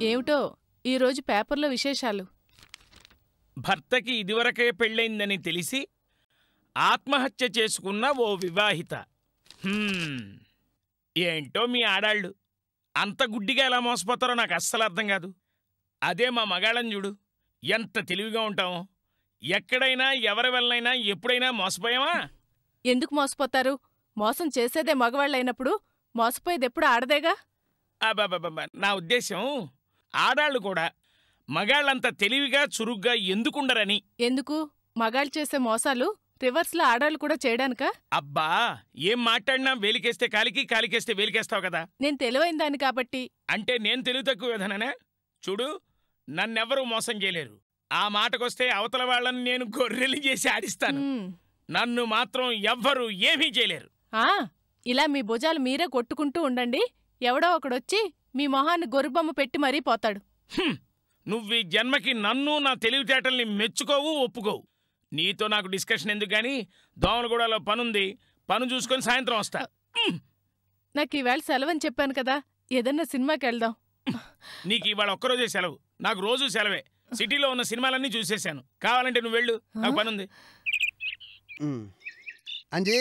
ఏమిటో ఈరోజు పేపర్లో విశేషాలు భర్తకి ఇదివరకే పెళ్ళైందని తెలిసి ఆత్మహత్య చేసుకున్న ఓ వివాహిత హ్మ్. ఏంటో మీ ఆడాళ్ళు అంత గుడ్డిగా ఎలా మోసపోతారో నాకు అస్సలు అర్థం కాదు అదే మా మగాళ్ళని చూడు ఎంత తెలివిగా ఉంటామో ఎక్కడైనా ఎవరి వల్లైనా ఎప్పుడైనా మోసపోయామా ఎందుకు మోసపోతారు మోసం చేసేదే మగవాళ్ళైనప్పుడు మోసపోయేది ఎప్పుడు ఆడదేగా అబ్బబ్బబ్బబ్బ, నా ఉద్దేశం ఆడాళ్ళు కూడా మగాళ్ళంత తెలివిగా చురుగ్గా ఎందుకుండరని ఎందుకు మగాళ్ళు చేసే మోసాలు రివర్స్లో ఆడాళ్ళు కూడా చేయడానికా అబ్బా ఏం మాట్లాడినా వేలికేస్తే కాలికి కాలికేస్తే వేలికేస్తావు కదా నేను తెలివైన దాన్ని కాబట్టి అంటే నేను తెలివి తక్కువ విధననే చూడు నన్నెవరూ మోసం చేయలేరు ఆ మాటకొస్తే అవతల వాళ్ళని నేను గొర్రెలు చేసి ఆడిస్తాను ఉమ్. నన్ను మాత్రం ఎవ్వరూ ఏమీ చేయలేరు ఆ ఇలా మీ భుజాలు మీరే కొట్టుకుంటూ ఉండండి ఎవడో ఒకడొచ్చి మీ మొహాన్ని గొర్రెబొమ్మ పెట్టి మరీ పోతాడు హ్మ్. నువ్వు ఈ జన్మకి నన్ను నా తెలివితేటల్ని మెచ్చుకోవు ఒప్పుకోవు నీతో నాకు డిస్కషన్ ఎందుకు గాని దోమలగూడలో పనుంది పను చూసుకొని సాయంత్రం వస్తా హ్మ్. నాకు ఈవేళ సెలవని చెప్పాను కదా ఏదన్నా సినిమాకి వెళ్దాం నీకు ఇవాళ ఒక్కరోజే సెలవు నాకు రోజు సెలవే సిటీలో ఉన్న సినిమాలన్నీ చూసేశాను కావాలంటే నువ్వు వెళ్ళు నాకు పనుంది ఉమ్. అంజీ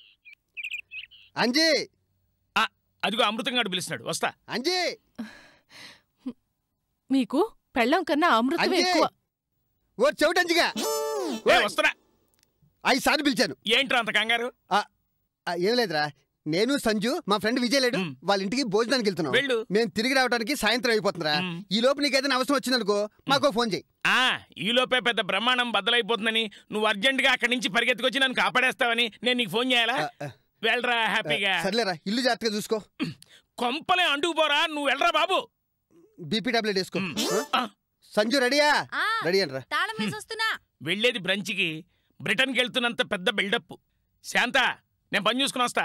అంజీ ఆ, అదిగో అమృతం గాడు పిలుస్తున్నాడు వస్తా అంజీ మీకు పెళ్ళం కన్నా అమృతమే అంజీ ఎక్కువ ఓ చెవిటి అంజిగా ఏ, వస్తున్నా ఐదు సార్లు పిలిచాను ఏంట్రా అంత కంగారు ఆ, ఆ, ఏం లేదురా నేను సంజు మా ఫ్రెండ్ విజయ్ లేడు మ్. వాళ్ళ ఇంటికి భోజనానికి వెళ్తున్నాం వెళ్ళు. మేము తిరిగి రావడానికి సాయంత్రం అయిపోతుందిరా మ్. ఈ లోపు నీకు ఏదైనా అవసరం వచ్చిందనుకో మాకో ఫోన్ చేయి ఆ ఈలోపే పెద్ద బ్రహ్మాండం బద్దలైపోతుందని నువ్వు అర్జెంటుగా అక్కడి నుంచి పరిగెత్తుకొచ్చి నన్ను కాపాడేస్తావని నేను నీకు ఫోన్ చేయాలా ఆ, ఆ, వెళ్ళరా హ్యాపీగా సర్లేరా ఇల్లు జాగ్రత్తగా చూసుకో కొంపలే అంటుకుపోరా నువ్వు వెళ్ళరా బాబు బీపీ టాబ్లెట్ వేసుకో మ్. ఆ? ఆ, సంజు రెడీయా ఆ రెడీ అంటరా తాళం వేసి వస్తున్నా వెళ్ళేది బ్రంచ్కి బ్రిటన్కి వెళ్తున్నంత పెద్ద బిల్డప్ శాంత నేను పని చూసుకుని వస్తా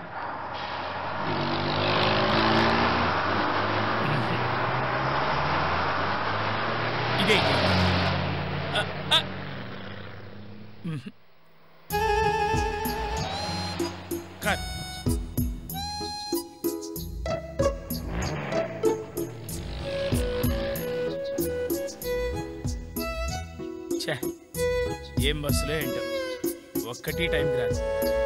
ఇదే ఆ, ఆ. కాదు ఛే ఏం బస్సులో ఏంటో ఒక్కటి టైంకి రాదు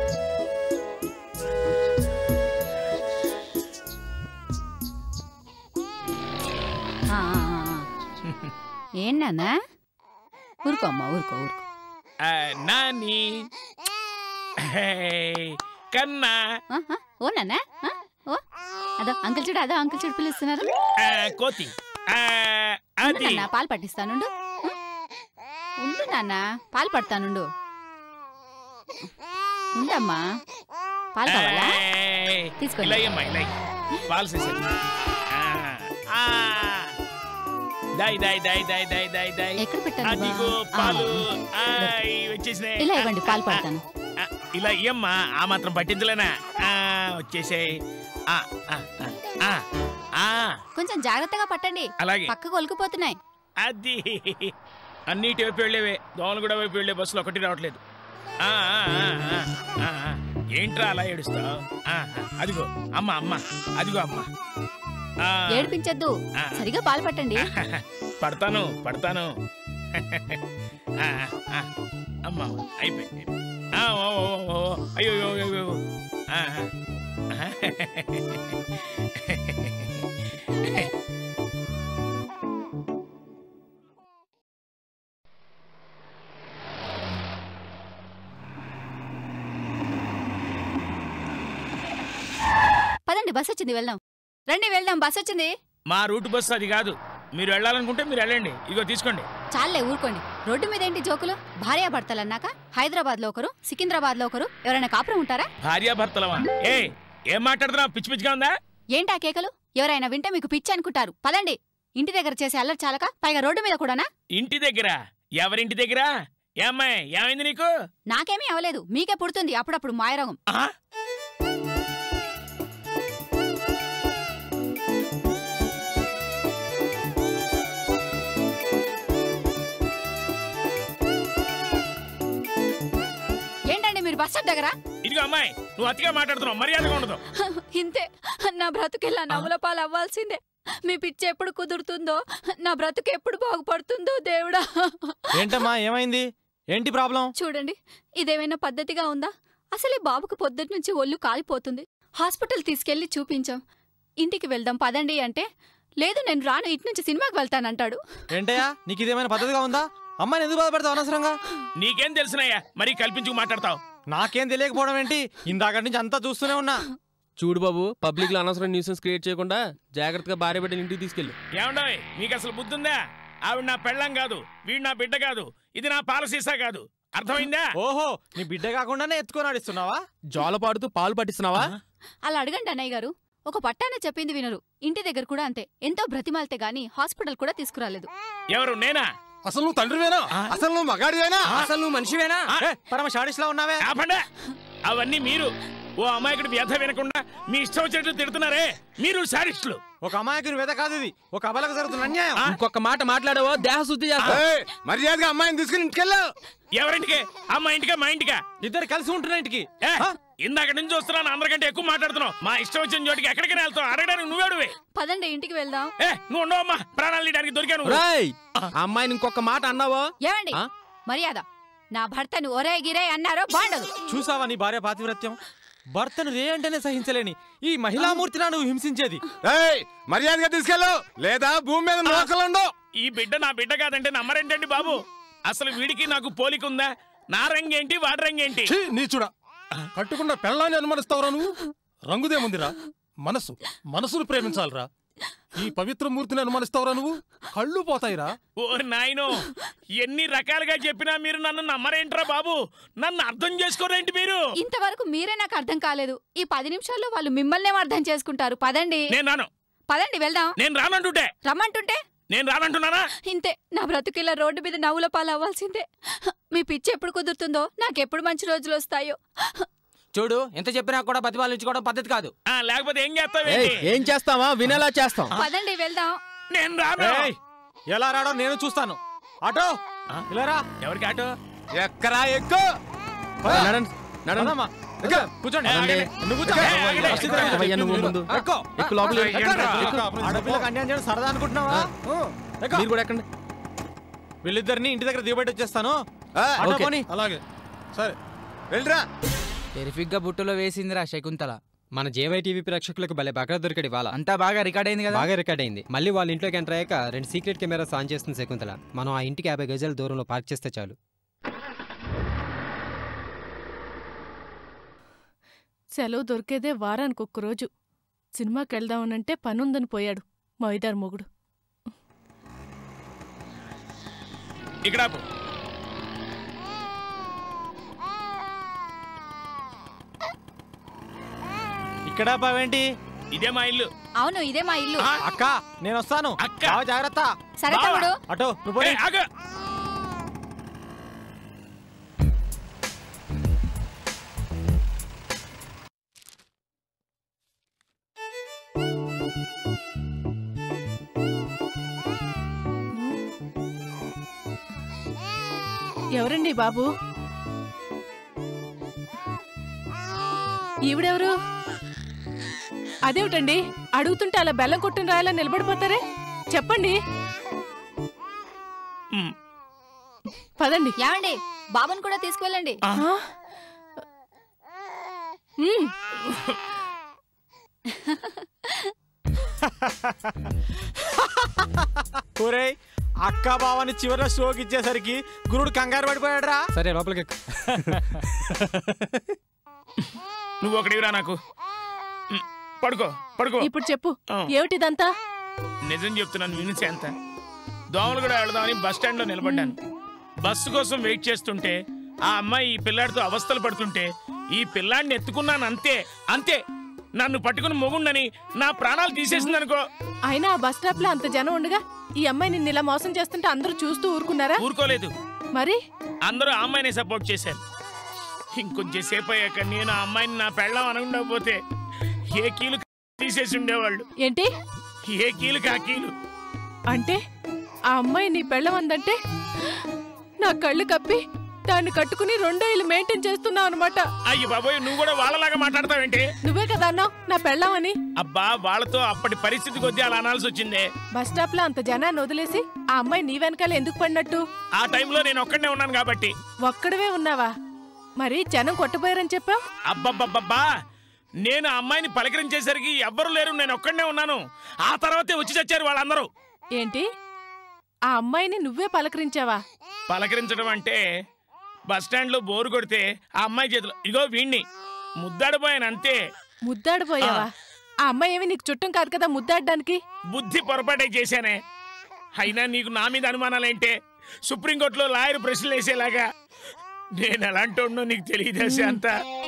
ఆ, ఆ, ఆ. ఏంటన్నా ఊరుకో అమ్మా ఊరుకో ఊరుకో ఆ, నాని హే, కన్నా ఆ, ఆ, ఓ నాన్న ఆ, ఓ అదో అంకుల్ చూడు అదో అంకుల్ చూడు పిలుస్తున్నారు ఆ, కోతి ఆ, ఉండు అది నాన్న పాలు పట్టిస్తానుండు ఆ? ఉండు నాన్న పాలు పడతానుండు ఉండమ్మా పాలు కావాలా ఏయ్, తీసుకోండి. ఇలా ఇయ్యమ్మా, ఇలా ఇయ్యి. పాలు చేసేది ఆ, ఆ. దాయ్ దాయ్ దాయ్ దాయ్ దాయ్ దాయ్ దాయ్ ఎక్కడ పెట్టాను అదిగో బా? పాలు ఆ, ఆయ్, వచ్చేసినాయి ఇలా ఇవ్వండి పాలు ఆ, పడతాను ఆ, ఇలా ఇయ్యమ్మా ఆ మాత్రం పట్టించలేనా ఆ, వచ్చేసాయి ఆ, ఆ, ఆ, ఆ, ఆ, కొంచెం జాగ్రత్తగా పట్టండి అలాగే పక్కకు ఒలికిపోతున్నాయి అది అన్నిటి వైపు వెళ్ళేవే దోమలు కూడా వైపు వెళ్ళే బస్సులు ఒకటి రావట్లేదు ఆ, ఆ, ఆ, ఆ, ఆ, ఆ. ఏంట్రా అలా ఏడుస్తావు అదిగో అమ్మ అమ్మ అదిగో అమ్మ ఆ, ఏడిపించొద్దు ఆ. సరిగా పాలు పట్టండి పడతాను పడతాను ఆ, ఆ, అమ్మ అయిపోయింది ఆ, ఓ, ఓ, ఓ, ఓ. అయ్యో అయ్యో, అయ్యో, అయ్యో. ఆ, ఆ. పదండి బస్ వచ్చింది వెళ్దాం రండి వెళ్దాం బస్ వచ్చింది మా రూట్ బస్సు అది కాదు మీరు వెళ్ళాలనుకుంటే మీరు వెళ్ళండి ఇగో తీసుకోండి చాలే ఊరుకోండి రోడ్డు మీద ఏంటి జోకులు భార్యాభర్తలు అన్నాక హైదరాబాద్ లో ఒకరు సికింద్రాబాద్ లో ఒకరు ఎవరైనా కాపురం ఉంటారా భార్యాభర్తలవా ఏ ఏం మాట్లాడుతున్నావు పిచ్చి పిచ్చిగా ఉందా ఏంటా కేకలు ఎవరైనా వింటే మీకు పిచ్చి అనుకుంటారు పదండి ఇంటి దగ్గర చేసే అల్లరి చాలక పైగా రోడ్డు మీద కూడానా ఇంటి దగ్గర ఎవరింటి దగ్గర ఏమ్మాయి ఏమైంది నీకు నాకేమీ అవలేదు మీకే పుడుతుంది అప్పుడప్పుడు మాయరోగం ఆ? ఏంటండి మీరు బస్ స్టాప్ దగ్గర ఇదిగో అమ్మాయి నువ్వు అతిగా మాట్లాడుతున్నావు మర్యాదగా ఉండదు ఇంతే నా బ్రతుకెళ్ళా నవ్వుల పాలు అవ్వాల్సిందే మీ పిచ్చి ఎప్పుడు కుదురుతుందో నా బ్రతుకు ఎప్పుడు బాగుపడుతుందో దేవుడా ఏంటమ్మా ఏమైంది ఏంటి ప్రాబ్లం చూడండి ఇదేమైనా పద్ధతిగా ఉందా అసలే బాబుకు పొద్దుటి నుంచి ఒళ్ళు కాలిపోతుంది హాస్పిటల్ తీసుకెళ్లి చూపించాం ఇంటికి వెళ్దాం పదండి అంటే లేదు నేను రాను ఇటు నుంచి సినిమాకి వెళ్తానంటాడు ఏంటయ్యా నీకు ఇదేమైనా పద్ధతిగా ఉందా అమ్మాయిని ఎందుకు బాధపడతావు అనవసరంగా నీకేం తెలుసునయ్యా మరీ కల్పించుకు మాట్లాడతావు నాకేం తెలియకపోవడం ఏంటి ఇందాక నుంచి అంతా చూస్తూనే ఉన్నా చూడు బాబు పబ్లిక్ లో అనవసరం న్యూసెన్స్ క్రియేట్ చేయకుండా జాగ్రత్తగా భార్య బిడ్డని ఇంటికి తీసుకెళ్ళు ఏమండోయ్ మీకు అసలు బుద్ధుందా ఆవిడ నా పెళ్ళం కాదు వీడు నా బిడ్డ కాదు ఇది నా పాలసీసా కాదు అర్థమైందా ఓహో నీ బిడ్డ కాకుండానే ఎత్తుకొని ఆడిస్తున్నావా జోల పాడుతూ పాలు పట్టిస్తున్నావా అలా అడగండి అన్నయ్య గారు ఒక పట్టాన చెప్పింది వినరు ఇంటి దగ్గర కూడా అంతే ఎంతో బ్రతిమాలితే గాని హాస్పిటల్ కూడా తీసుకురాలేదు ఎవరు నేనా అసలు నువ్వు తండ్రివేనా అసలు నువ్వు మగాడివేనా అసలు నువ్వు మనిషివేనా ఏ, పరమ షాడిస్లా ఉన్నావే ఆపండి అవన్నీ మీరు ఓ అమాయకుడి వ్యధ వినకుండా మీ ఇష్టం వచ్చినట్లు తిడుతున్నారే మీరు సారిస్టులు ఒక అమాయకుని వెద కాదు ఇది ఒక అబలకు జరుగుతున్న అన్యాయం ఇంకొక మాట మాట్లాడావో దేహ శుద్ధి చేస్తా ఏయ్, మర్యాదగా అమ్మాయిని తీసుకుని ఇంటికెళ్ళు ఎవరింటికి అమ్మ ఇంటికా మా ఇంటికా ఇద్దరు కలిసి ఉంటున్నా ఇంటికి ఏ, ఇందాక నుంచి చూస్తున్నాను అందరికంటే ఎక్కువ మాట్లాడుతున్నావు మా ఇష్టం వచ్చిన చోటికి ఎక్కడికి వెళ్తావు అడగడానికి నువ్వేడువే పదండి ఇంటికి వెళ్దాం ఏ నువ్వు ఉండవమ్మా ప్రాణాలు తీయడానికి దొరికాను రాయ్ అమ్మాయిని ఇంకొక మాట అన్నావో ఏమండి ఆ? మర్యాద నా భర్తను ఒరే గిరే అన్నారో బాండదు చూసావా నీ భార్య పాతివ్రత్యం భర్తను రే అంటేనే సహించలేని ఈ మహిళామూర్తినా నువ్వు హింసించేది ఏయ్ మర్యాదగా తీసుకెళ్ళు లేదా భూమి మీద నోకలుండవు ఈ బిడ్డ నా బిడ్డ కాదంటే నమ్మరేంటండి బాబు అసలు వీడికి నాకు పోలిక ఉందా నా రంగేంటి వాడి రంగేంటి ఛీ, నీచుడా కట్టుకున్న పెళ్ళాన్ని అనుమానిస్తావురా నువ్వు రంగుదేముందిరా మనసు మనసును ప్రేమించాలిరా ఈ పవిత్ర మూర్తిని అనుమానిస్తావురా నువ్వు కళ్ళు పోతాయిరా ఓ నాయనో ఎన్ని రకాలుగా చెప్పినా మీరు నన్ను నమ్మరేంట్రా బాబు నన్ను అర్థం చేసుకోరేంటి మీరు ఇంతవరకు మీరే నాకు అర్థం కాలేదు ఈ పది నిమిషాల్లో వాళ్ళు మిమ్మల్నే అర్థం చేసుకుంటారు పదండి నేను రాను పదండి వెళ్దాం నేను రానంటుంటే రమ్మంటుంటే నేను రానంటున్నానా ఇంతే నా బ్రతుకిలా రోడ్డు మీద నవ్వుల పాలు అవ్వాల్సిందే మీ పిచ్చి ఎప్పుడు కుదురుతుందో నాకెప్పుడు మంచి రోజులు వస్తాయో చూడు ఎంత చెప్పినా కూడా బతిమాలించుకోవడం పద్ధతి కాదు ఆ, లేకపోతే ఏం ఏయ్, చేస్తావేంటి ఏం చేస్తావా వినేలా చేస్తాం పదండి వెళ్దాం నేను రాను ఏయ్, ఎలా రాడో నేను చూస్తాను ఆటో ఇలా రా ఎవరికి ఆటో ఎక్కరా ఎక్కు పద. నడండి, నడండి. పదమ్మా. ఎక్కు, కూర్చోండి ఆగండి. నువ్వు కూర్చో. ఏ, ఆగండి. ఫస్ట్ రా. అవయ్యా, నువ్వు ముందు. ఎక్కు. ఎక్కు లోపలికి. ఏంట్రా? ఎక్కు. ఆడపిల్లకి అన్యాయం చేయడం సరదా అనుకుంటున్నావా ఎక్కు. మీరు కూడా ఎక్కండి వీళ్ళిద్దరిని ఇంటి దగ్గర దిగబెట్టి వచ్చేస్తాను ఆ, ఆటో ఓకే. పోనీ. అలాగే సరే వెళ్ళరా టెరిఫిక్ గా బుట్టలో వేసిందిరా శకుంతల మన జేవై టీవీ ప్రేక్షకులకు భలే బాగా దొరికాడు ఇవాళ అంతా బాగా రికార్డ్ అయింది కదా బాగా రికార్డ్ అయింది మళ్ళీ వాళ్ళ ఇంట్లోకి ఎంటర్ అయ్యాక రెండు సీక్రెట్ కెమెరాస్ ఆన్ చేస్తుంది శకుంతల మనం ఆ ఇంటికి యాభై గజాల దూరంలో పార్క్ చేస్తే చాలు సెలవు దొరికేదే వారానికి ఒక్క రోజు సినిమాకి వెళ్దామనంటే పనుందని పోయాడు మైదార్ మొగుడు ఇక్కడ ఆపు. ఇక్కడ పావేంటి ఇదే మా ఇల్లు అవును ఇదే మా ఇల్లు ఆ, అక్క నేను వస్తాను అక్క. బావ జాగ్రత్త సరే బావా. తమ్ముడు అటో నువ్వు పోనీ. ఏయ్, ఆగు. ఎవరండి బాబు ఈవిడెవరు అదేమిటండి అడుగుతుంటే అలా బెల్లం కొట్టిన రాయలా నిలబడిపోతారే చెప్పండి ఉమ్, పదండి ఏమండి బాబుని కూడా తీసుకువెళ్ళండి ఆ? మ్మ్. ఒరేయ్ అక్క బావని చివరిలో షోకి ఇచ్చేసరికి గురుడు కంగారు పడిపోయాడు రా సరే లోపలికి ఎక్కు. నువ్వు ఒకటివిరా నాకు ఉమ్, పడుకో పడుకో ఇప్పుడు చెప్పు ఆ. ఏమిటిదంతా నిజం చెప్తున్నాను వినిసే అంత దోమలు కూడా వెళదామని బస్ స్టాండ్ లో నిలబడ్డాను బస్సు కోసం వెయిట్ చేస్తుంటే ఆ అమ్మాయి ఈ పిల్లాడితో అవస్థలు పడుతుంటే ఈ పిల్లాడిని ఎత్తుకున్నాను అంతే అంతే నన్ను పట్టుకుని మొగుండని నా ప్రాణాలు తీసేసింది అనుకో అయినా ఆ బస్ స్టాప్ లో అంత జనం ఉండగా ఈ అమ్మాయి నిన్ను ఇలా మోసం చేస్తుంటే అందరూ చూస్తూ ఊరుకున్నారా ఊరుకోలేదు మరి అందరూ ఆ అమ్మాయిని సపోర్ట్ చేశారు ఇంకొంచెం సేపు అయ్యాక నేను ఆ అమ్మాయిని నా పెళ్ళం అని ఉండకపోతే ఏ కీలు తీసేసి ఉండేవాళ్ళు ఏంటి ఏ కీలు కా కీలు అంటే ఆ అమ్మాయి నీ పెళ్ళమందంటే నా కళ్ళు కప్పి దాన్ని కట్టుకుని రెండో ఇల్లు మెయింటైన్ చేస్తున్నావు అనమాట అయ్యి బాబోయ్ నువ్వు కూడా వాళ్ళలాగా మాట్లాడతావేంటి నువ్వే కదా అన్నావు నా పెళ్ళామని అబ్బా వాళ్ళతో అప్పటి పరిస్థితి కొద్దీ అలా అనాల్సి వచ్చిందే బస్ స్టాప్ లో అంత జనాన్ని వదిలేసి ఆ అమ్మాయి నీ వెనకాల ఎందుకు పడినట్టు ఆ టైంలో నేను ఒక్కడనే ఉన్నాను కాబట్టి ఒక్కడవే ఉన్నావా మరి జనం కొట్టపోయారని చెప్పావు అబ్బబ్బబ్బబ్బా నేను ఆ అమ్మాయిని పలకరించేసరికి ఎవ్వరు లేరు నేను ఒక్కడనే ఉన్నాను ఆ తర్వాతే వచ్చి చచ్చారు వాళ్ళందరూ ఏంటి ఆ అమ్మాయిని నువ్వే పలకరించావా పలకరించడం అంటే బస్ స్టాండ్ లో బోరు కొడితే ఆ అమ్మాయి చేతిలో ఇగో వీణ్ణి ముద్దాడిపోయాను అంతే ముద్దాడిపోయావా ఆ అమ్మాయి ఏమి నీకు చుట్టం కాదు కదా ముద్దాడడానికి బుద్ధి పొరపాటే చేశానే అయినా నీకు నా మీద అనుమానాలేంటే సుప్రీంకోర్టులో లాయర్ ప్రశ్నలు వేసేలాగా నేను ఎలాంటి నీకు తెలియదే శాంత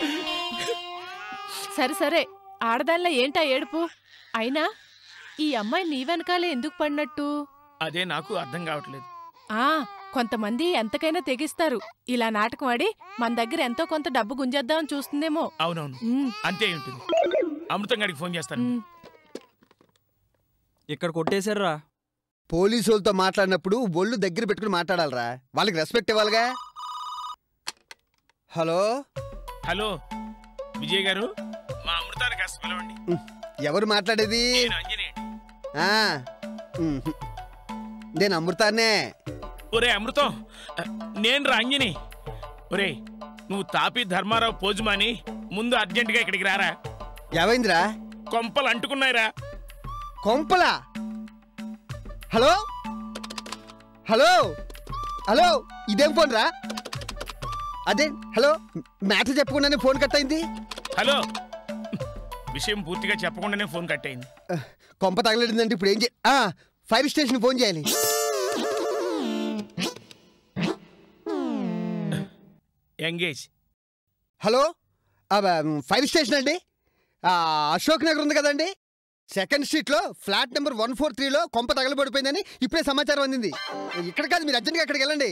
సరే సరే ఆడదానిలో ఏంటా ఏడుపు అయినా ఈ అమ్మాయి నీ వెనకాలే ఎందుకు పడినట్టు అదే నాకు అర్థం కావట్లేదు ఆ కొంతమంది ఎంతకైనా తెగిస్తారు ఇలా నాటకం ఆడి మన దగ్గర ఎంతో కొంత డబ్బు గుంజేద్దామని చూస్తుందేమో అవునవును ఉమ్, అంతే ఉంటుంది అమృతం గారికి ఫోన్ చేస్తాను ఉమ్. ఇక్కడ కొట్టేశారా పోలీసు వాళ్ళతో మాట్లాడినప్పుడు ఒళ్ళు దగ్గర పెట్టుకుని మాట్లాడాలరా వాళ్ళకి రెస్పెక్ట్ ఇవ్వాలిగా హలో హలో విజయ్ గారు మా అమృతాన్ని కాస్త పిలవండి ఎవరు మాట్లాడేది నేను అంజనీ ఆ, ఉహు. నేను అమృతాన్నే ఒరే అమృతం నేను రా అంజని ఒరే నువ్వు తాపి ధర్మారావు పోజుమాని ముందు అర్జెంటుగా ఇక్కడికి రారా ఏమైందిరా కొంపలు అంటుకున్నాయిరా కొంపలా హలో హలో హలో ఇదేం ఫోన్ రా అదే హలో మ్యాటర్ చెప్పకుండానే ఫోన్ కట్ అయింది హలో విషయం పూర్తిగా చెప్పకుండానే ఫోన్ కట్ అయింది కొంప తగలడిందంటే ఇప్పుడు ఏం చే ఆ, ఫైర్ స్టేషన్ ఫోన్ చేయాలి ఎంగేజ్ హలో ఆ, మ్, ఫైర్ స్టేషన్ అండి ఆ, అశోక్ నగర్ ఉంది కదండి సెకండ్ స్ట్రీట్లో ఫ్లాట్ నెంబర్ వన్ ఫోర్ త్రీలో కొంప తగలబడిపోయిందని ఇప్పుడే సమాచారం అందింది ఇక్కడ కాదు మీరు అర్జెంట్గా అక్కడికి వెళ్ళండి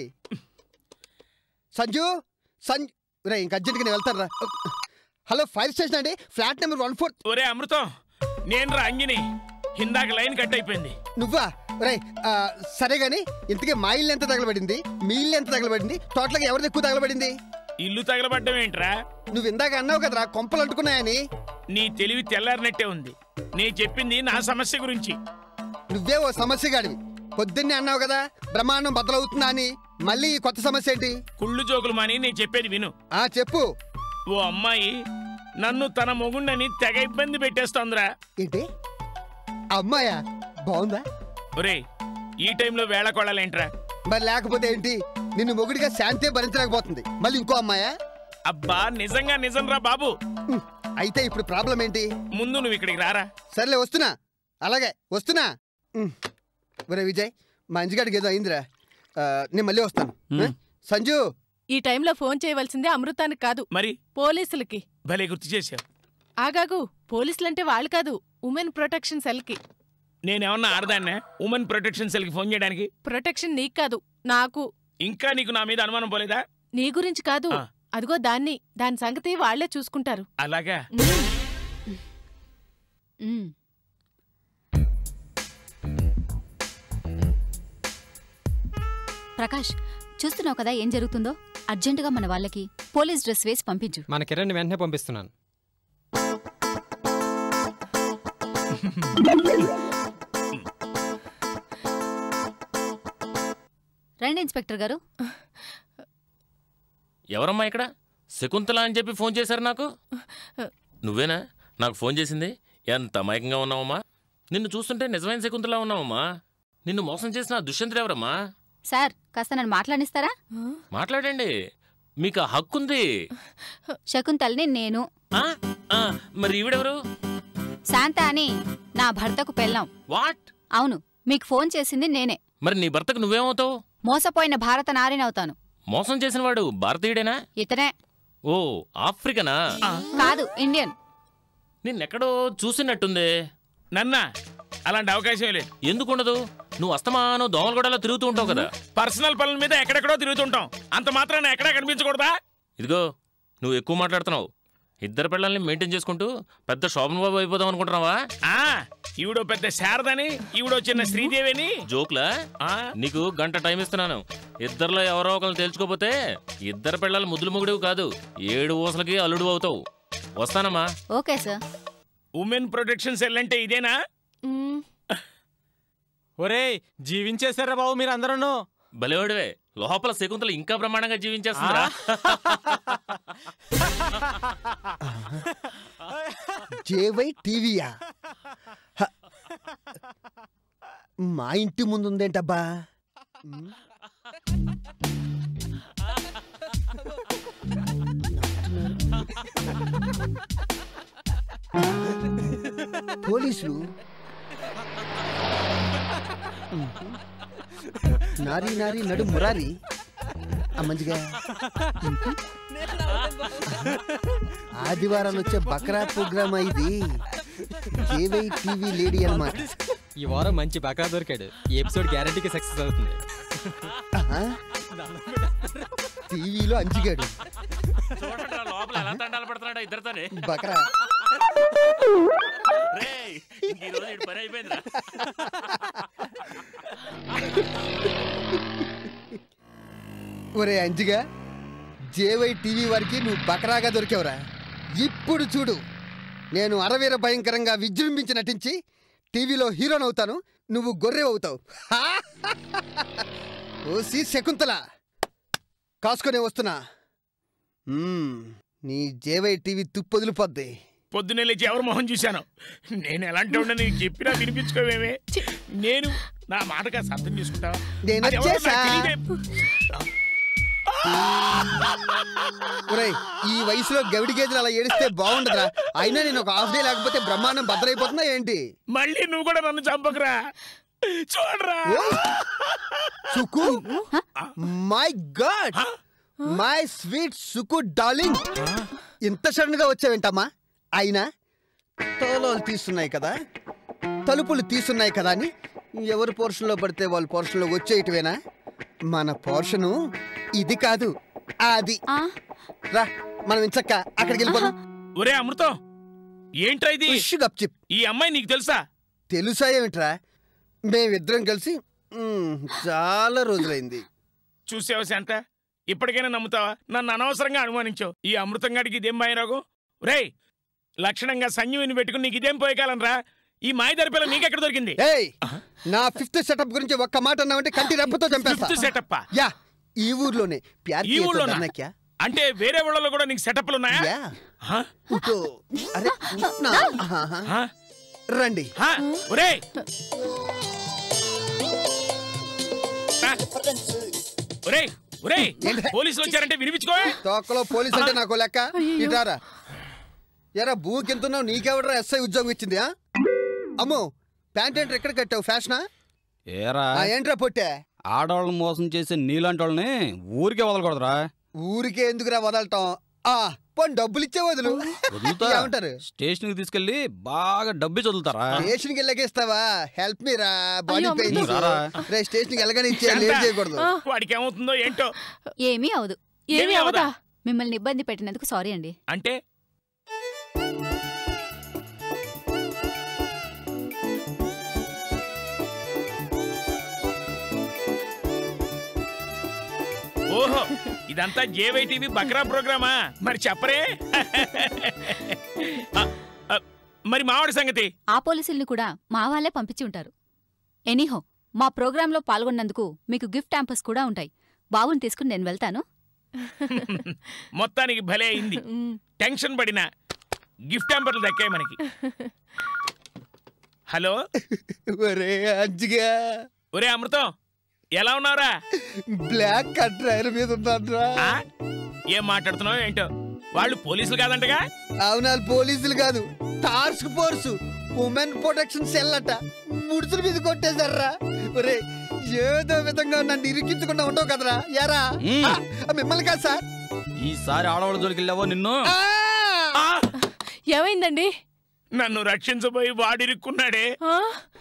సంజు సంజు రే ఇంక అర్జెంట్గా నేను వెళ్తాను రా హలో ఫైర్ స్టేషన్ అండి ఫ్లాట్ నెంబర్ వన్ ఫోర్ ఒరే అమృతం నేను రా అంజని ఇందాక లైన్ కట్ అయిపోయింది నువ్వా రే సరే గాని ఇంతకీ మా ఇల్లు ఎంత తగలబడింది మీ ఇల్లు ఎంత తగలబడింది టోటల్గా ఎవరిది ఎక్కువ తగలబడింది ఇల్లు తగలబడ్డం ఏంట్రా నువ్వు ఇందాక అన్నావు కదరా కొంపలు అంటుకున్నాయని నీ తెలివి తెల్లారినట్టే ఉంది నేను చెప్పింది నా సమస్య గురించి నువ్వే ఓ సమస్య గాడివి పొద్దున్నే అన్నావు కదా బ్రహ్మాండం బద్దలవుతుందా అని మళ్ళీ ఈ కొత్త సమస్య ఏంటి కుళ్ళు జోకులు మాని నేను చెప్పేది విను ఆ చెప్పు ఓ అమ్మాయి నన్ను తన మొగుండని తెగ ఇబ్బంది పెట్టేస్తోందిరా ఏంటి అమ్మాయా బాగుందా ఒరే ఈ టైంలో వేళ కొడాలేంట్రా మరి లేకపోతే ఏంటి నిన్ను మొగుడిగా శాంతే భరించలేకపోతుంది మళ్ళీ ఇంకో అమ్మాయా అబ్బా నిజంగా నిజంరా బాబు హ్మ్, అయితే ఇప్పుడు ప్రాబ్లం ఏంటి ముందు నువ్వు ఇక్కడికి రారా సర్లే వస్తున్నా అలాగే వస్తున్నా హ్మ్. ఒరే విజయ్ మా అంజిగాడికి ఏదో అయిందిరా ఆ, నేను మళ్ళీ వస్తాను ఆ? సంజు ఈ టైంలో ఫోన్ చేయవలసిందే అమృతానికి కాదు మరి పోలీసులకి భలే గుర్తు చేశావు ఆగాగు పోలీసులంటే వాళ్ళు కాదు ఉమెన్ ప్రొటెక్షన్ సెల్కి నేనేమన్నా ఆడదాన్నే ఉమెన్ ప్రొటెక్షన్ సెల్కి ఫోన్ చేయడానికి ప్రొటెక్షన్ నీకు కాదు నాకు ఇంకా నీకు నా మీద అనుమానం పోలేదా నీ గురించి కాదు ఆ. అదిగో దాన్ని దాని సంగతి వాళ్లే చూసుకుంటారు అలాగా ఉమ్. ప్రకాష్ చూస్తున్నావు కదా ఏం జరుగుతుందో అర్జెంటుగా మన వాళ్ళకి పోలీస్ డ్రెస్ వేసి పంపించు మన కిరణ్ వెంటనే పంపిస్తున్నాను రండి ఇన్స్పెక్టర్ గారు ఎవరమ్మా ఇక్కడ శకుంతల అని చెప్పి ఫోన్ చేశారు నాకు నువ్వేనా నాకు ఫోన్ చేసింది ఎంత అమాయకంగా ఉన్నావమ్మా నిన్ను చూస్తుంటే నిజమైన శకుంతలా ఉన్నావమ్మా నిన్ను మోసం చేసిన ఆ దుష్యంతుడు ఎవరమ్మా సార్ కాస్త నన్ను మాట్లాడిస్తారా మాట్లాడండి మీకు ఆ హక్కుంది శకుంతల్ని నేను ఆ? ఆ, మరి ఈవిడెవరు శాంత అని నా భర్తకు పెళ్ళాం వాట్ అవును మీకు ఫోన్ చేసింది నేనే మరి నీ భర్తకు నువ్వేమవుతావు మోసపోయిన భారత నారినవుతాను మోసం చేసిన వాడు భారతీయుడేనా ఇతనే ఓ ఆఫ్రికనా కాదు ఇండియన్ నిన్నెక్కడో చూసినట్టుందే నన్నా అలాంటి అవకాశం లేదు ఎందుకుండదు నువ్వు అస్తమానం దోమలగూడలో తిరుగుతూ ఉంటావు కదా పర్సనల్ పనుల మీద ఎక్కడెక్కడో తిరుగుతుంటాం అంత మాత్రాన ఎక్కడా కనిపించకూడదా ఇదిగో నువ్వు ఎక్కువ మాట్లాడుతున్నావు ఇద్దరు పిల్లల్ని మెయింటైన్ చేసుకుంటూ పెద్ద శోభన్ బాబు అయిపోదాం అనుకుంటున్నావా ఆ ఈవిడో పెద్ద శారదని ఈవిడో చిన్న శ్రీదేవిని జోక్లా ఆ, నీకు గంట టైం ఇస్తున్నాను ఇద్దరిలో ఎవరో ఒకరిని తేల్చుకోపోతే ఇద్దరు పిల్లలు ముద్దులు ముగుడివి కాదు ఏడు ఊసలకి అల్లుడు అవుతావు వస్తానమ్మా okay sir women protection cell అంటే ఇదేనా మ్, ఒరేయ్ జీవించేశారా బాబు మీరు అందరూ భలేవాడివే లోపల శకుంతలు ఇంకా బ్రహ్మాండంగా జీవించేస్తుందిరా జేవై టీవీయా హ. మా ఇంటి ముందు ఉందేంటబ్బా ఉమ్. పోలీసులు ఉమ్. నారీ నారీ నడు మురారి ఆ మంచిగా ఆదివారం వచ్చే బక్రా ప్రోగ్రామ్ ఇది జేవై టీవీ లేడీ అన్నమాట ఈ వారం మంచి బక్రా దొరికాడు ఈ ఎపిసోడ్ గ్యారంటీకి సక్సెస్ అవుతుంది ఆహా. టీవీలో అంచిగాడు చూడండిరా లోపల ఎలా తండాలు పడుతున్నాడో ఇద్దరితోనే బక్రా రేయ్, ఇంక ఈ రోజు ఈడి పని అయిపోయిందిరా ఒరే అంజిగా జేవై టీవీ వారికి నువ్వు బకరాగా దొరికావురా ఇప్పుడు చూడు నేను అరవీర భయంకరంగా విజృంభించి నటించి టీవీలో హీరోన్ అవుతాను నువ్వు గొర్రె అవుతావు ఓసి శకుంతల కాసుకొని వస్తున్నా మ్మ్, నీ జేవై టీవీ తుప్పొదిలిపోద్ది పొద్దున్నే లేచి ఎవరు మొహం చూశాను నేను ఎలాంటి వాడిని నీకు చెప్పినా వినిపించుకోవేమే నేను నా మాట కాస్త అర్థం చేసుకుంటావా నేను అది ఎవరో వచ్చేసా. నాకు తెలీదే. ఒరేయ్ ఈ వయసులో గవిడి గేదెలు అలా ఏడిస్తే బాగుండదురా అయినా నేను ఒక హాఫ్ డే లేకపోతే బ్రహ్మాండం భద్రైపోతుందా ఏంటి మళ్ళీ నువ్వు కూడా నన్ను చంపకురా చూడరా Suku my god my sweet Suku darling ఇంత సడన్ గా వచ్చావేంటమ్మా అయినా తోలోలు తీస్తున్నాయి కదా తలుపులు తీస్తున్నాయి కదా అని ఎవరి పోర్షన్లో పడితే వాళ్ళ పోర్షన్లో వచ్చేయటమేనా మన పోర్షను ఇది కాదు అది ఆ, రా మనం ఇంచక్క అక్కడికి వెళ్ళిపోదాం ఒరే అమృతం ఏంట్రా ఇది ఉష్ గప్చిప్ ఈ అమ్మాయి నీకు తెలుసా తెలుసా ఏమిట్రా మేమిద్దరం కలిసి మ్, చాలా రోజులైంది చూసావా శాంత ఇప్పటికైనా నమ్ముతావా నన్ను అనవసరంగా అనుమానించావు ఈ అమృతం గాడికి ఇదేం మాయరాగు రేయ్ లక్షణంగా సంజీవిని పెట్టుకుని నీకు ఇదేం పోయకాలనరా ఈ మాయదారి పిల్ల నీకెక్కడ దొరికింది ఏయ్ నా ఫిఫ్త్ సెటప్ గురించి ఒక్క మాట అన్నావంటే కంటి రెప్పతో చంపేస్తా ఫిఫ్త్ సెటప్ యా ఈ ఊర్లోనే ప్యార్ ఈ కియే తో ఊళ్ళోనా? డర్నా క్యా? అంటే వేరే ఊళ్ళలో కూడా నీకు సెటప్లు ఉన్నాయా యా హా? ఉతో. అరే ఉట్నా. ఆహా. హా? రండి హా? ఒరేయ్ ఆ? ఒరేయ్ ఒరేయ్ ఏంటి? పోలీసులు వచ్చారంటే వినిపించుకోవే తోకలో పోలీస్ అంటే నాకు లెక్క ఇటారా ఎరా భూకెంతున్నావు నీకెవడరా ఎస్ఐ ఉద్యోగం ఇచ్చింది ఆ? అమ్మో ప్యాంట్ ఏంట్రా ఎక్కడ కట్టావు ఫ్యాషనా ఏరా ఆ, ఏంట్రా పొట్టే ఆడవాళ్ళని మోసం చేసే నీలాంటి వాళ్ళని ఊరికే వదలకూడదురా ఊరికే ఎందుకురా వదలటం ఆ పోనీ డబ్బులు ఇచ్చే వదులు వదులుతా ఏమంటారు స్టేషన్కి తీసుకెళ్లి బాగా డబ్బి చదువుతారా స్టేషన్కి వెళ్ళకేస్తావా హెల్ప్ మీ రా బాడీ అయ్యో, పెయిన్స్ అమ్మో. రారా. రే స్టేషన్కి వెళ్ళగానే ఇచ్చే లేట్ చేయకూడదు వాడికి ఏమవుతుందో ఏంటో ఏమీ అవదు ఏమీ అవదా మిమ్మల్ని ఇబ్బంది పెట్టినందుకు సారీ అండి అంటే ఓహో ఇదంతా జేవై టీవీ బక్రా ప్రోగ్రామా మరి చెప్పరే ఆ, ఆ, మరి మావాడి సంగతి ఆ పోలీసుల్ని కూడా మా వాళ్ళే పంపించి ఉంటారు ఎనీహో మా ప్రోగ్రాంలో పాల్గొన్నందుకు మీకు గిఫ్ట్ ట్యాంపర్స్ కూడా ఉంటాయి బాబుని తీసుకుని నేను వెళ్తాను మొత్తానికి భలే అయింది మ్, టెన్షన్ పడిన గిఫ్ట్ హ్యాంపర్లు దక్కాయి మనకి హలో ఒరే అజ్జిగా ఒరే అమృతం ఎలా ఉన్నావురా బ్లాక్ కట్ డ్రైవర్ మీద ఉన్నాడ్రా ఆ? ఏం మాట్లాడుతున్నావు ఏంటో వాళ్ళు పోలీసులు కాదంటగా అవునాలు పోలీసులు కాదు task force women protection cell అట ముడుచుల మీద కొట్టేశారా ఒరే ఏదో విధంగా నన్ను ఇరికించకుండా ఉండవు కదరా యారా మ్మ్. ఆ, మిమ్మల్ని కాదు సార్ ఈసారి ఆడవాళ్ళ జోలికి వెళ్ళావో నిన్ను ఆ! ఆ! ఏమైందండి నన్ను రక్షించబోయి వాడిరుక్కున్నాడే ఆ?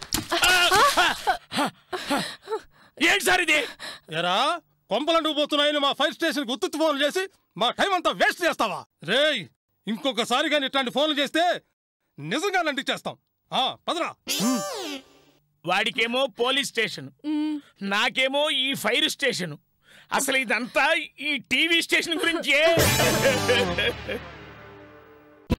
ఏంటి సార్ ఇది ఎరా కొంపలంటూ పోతున్నాయని మా ఫైర్ స్టేషన్ ఉత్తు ఫోన్ చేసి మా టైం అంతా వేస్ట్ చేస్తావా రేయ్ ఇంకొకసారి కానీ ఇట్లాంటి ఫోన్లు చేస్తే నిజంగా నండి చేస్తాం ఆ పదరా వాడికేమో పోలీస్ స్టేషన్ నాకేమో ఈ ఫైర్ స్టేషన్ అసలు ఇదంతా ఈ టీవీ స్టేషన్ గురించే